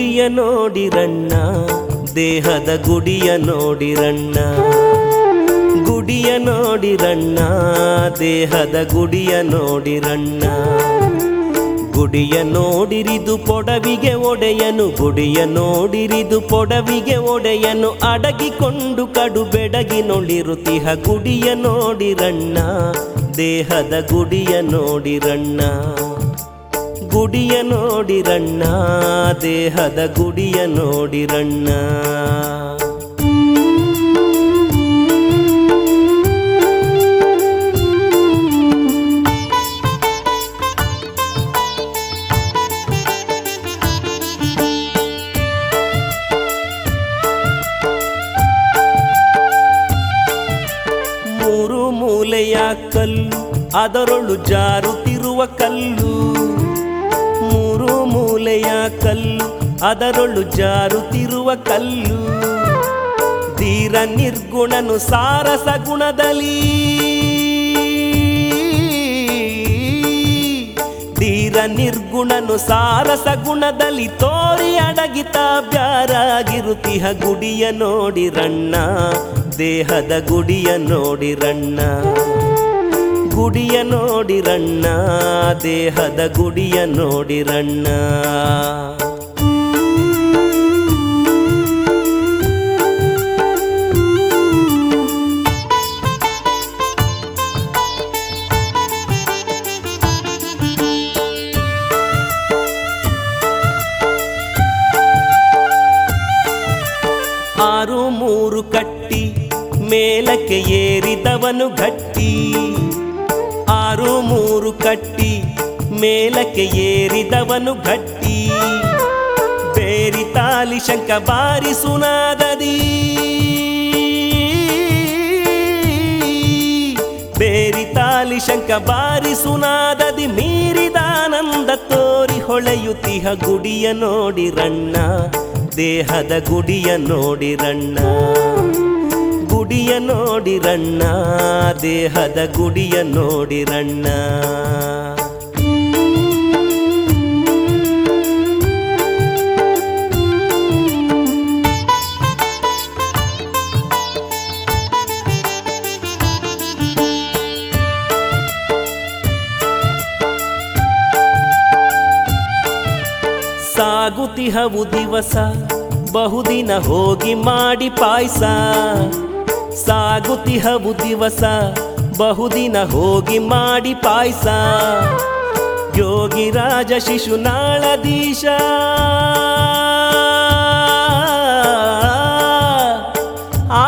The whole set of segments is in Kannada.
ಗುಡಿಯ ನೋಡಿರಣ್ಣ ದೇಹದ ಗುಡಿಯ ನೋಡಿರಣ್ಣ ಗುಡಿಯ ನೋಡಿರಣ್ಣ ದೇಹದ ಗುಡಿಯ ನೋಡಿರಣ್ಣ ಗುಡಿಯ ನೋಡಿರಿದು ಪೊಡವಿಗೆ ಒಡೆಯನು ಗುಡಿಯ ನೋಡಿರಿದು ಪೊಡವಿಗೆ ಒಡೆಯನು ಅಡಗಿಕೊಂಡು ಕಡು ಬೆಡಗಿ ನೊಳಿರುತಿಹ ಗುಡಿಯ ನೋಡಿರಣ್ಣ ದೇಹದ ಗುಡಿಯ ನೋಡಿರಣ್ಣ ಗುಡಿಯ ನೋಡಿರಣ್ಣ ದೇಹದ ಗುಡಿಯ ನೋಡಿರಣ್ಣ ಮೂರು ಮೂಲೆಯ ಕಲ್ಲು ಅದರೊಳು ಜಾರುತ್ತಿರುವ ಕಲ್ಲು ಮೂರು ಮೂಲೆಯ ಕಲ್ಲು ಅದರೊಳು ಜಾರುತ್ತಿರುವ ಕಲ್ಲು ಧೀರ ನಿರ್ಗುಣನು ಸಾರಸ ಗುಣದಲ್ಲಿ ಧೀರ ನಿರ್ಗುಣನು ಸಾರಸ ಗುಣದಲ್ಲಿ ತೋರಿ ಅಡಗಿತ ಬ್ಯಾರಾಗಿರುತಿಹ ಗುಡಿಯ ನೋಡಿರಣ್ಣ ದೇಹದ ಗುಡಿಯ ನೋಡಿರಣ್ಣ ಗುಡಿಯ ನೋಡಿರಣ್ಣ ದೇಹದ ಗುಡಿಯ ನೋಡಿರಣ್ಣ ಆರು ಮೂರು ಕಟ್ಟಿ ಮೇಲಕ್ಕೆ ಏರಿದವನು ಗಟ್ಟಿ ಆರು ಮೂರು ಕಟ್ಟಿ ಮೇಲಕ್ಕೆ ಏರಿದವನು ಗಟ್ಟಿ ಬೇರಿ ತಾಲಿ ಶಂಕ ಬಾರಿ ಸುನಾದದಿ ಬೇರಿ ತಾಲಿ ಶಂಕ ಬಾರಿ ಸುನಾದದಿ ಮೀರಿದಾನಂದ ತೋರಿ ಹೊಳೆಯುತಿಹ ಗುಡಿಯ ನೋಡಿರಣ್ಣ ದೇಹದ ಗುಡಿಯ ನೋಡಿರಣ್ಣ ಗುಡಿಯ ನೋಡಿರಣ್ಣ ದೇಹದ ಗುಡಿಯ ನೋಡಿರಣ್ಣ ಸಾಗುತಿಹವು ದಿವಸ ಬಹುದಿನ ಹೋಗಿ ಮಾಡಿ ಪಾಯ್ಸ ಸಾಗುತಿಹವು ದಿವಸ ಬಹುದಿನ ಹೋಗಿ ಮಾಡಿ ಪಾಯ್ಸ ಯೋಗಿರಾಜ ಶಿಶುನಾಳದೀಶ ಆ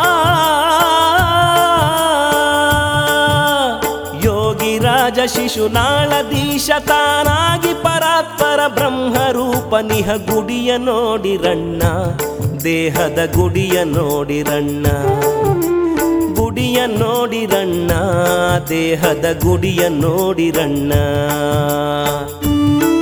ಯೋಗಿರಾಜ ಶಿಶುನಾಳದೀಶ ತಾನಾಗಿ ಪರಾತ್ಪರ ಬ್ರಹ್ಮರೂಪ ನಿಹ ಗುಡಿಯ ನೋಡಿರಣ್ಣ ದೇಹದ ಗುಡಿಯ ನೋಡಿರಣ್ಣ ಗುಡಿಯ ನೋಡಿರಣ್ಣ ದೇಹದ ಗುಡಿಯ ನೋಡಿರಣ್ಣ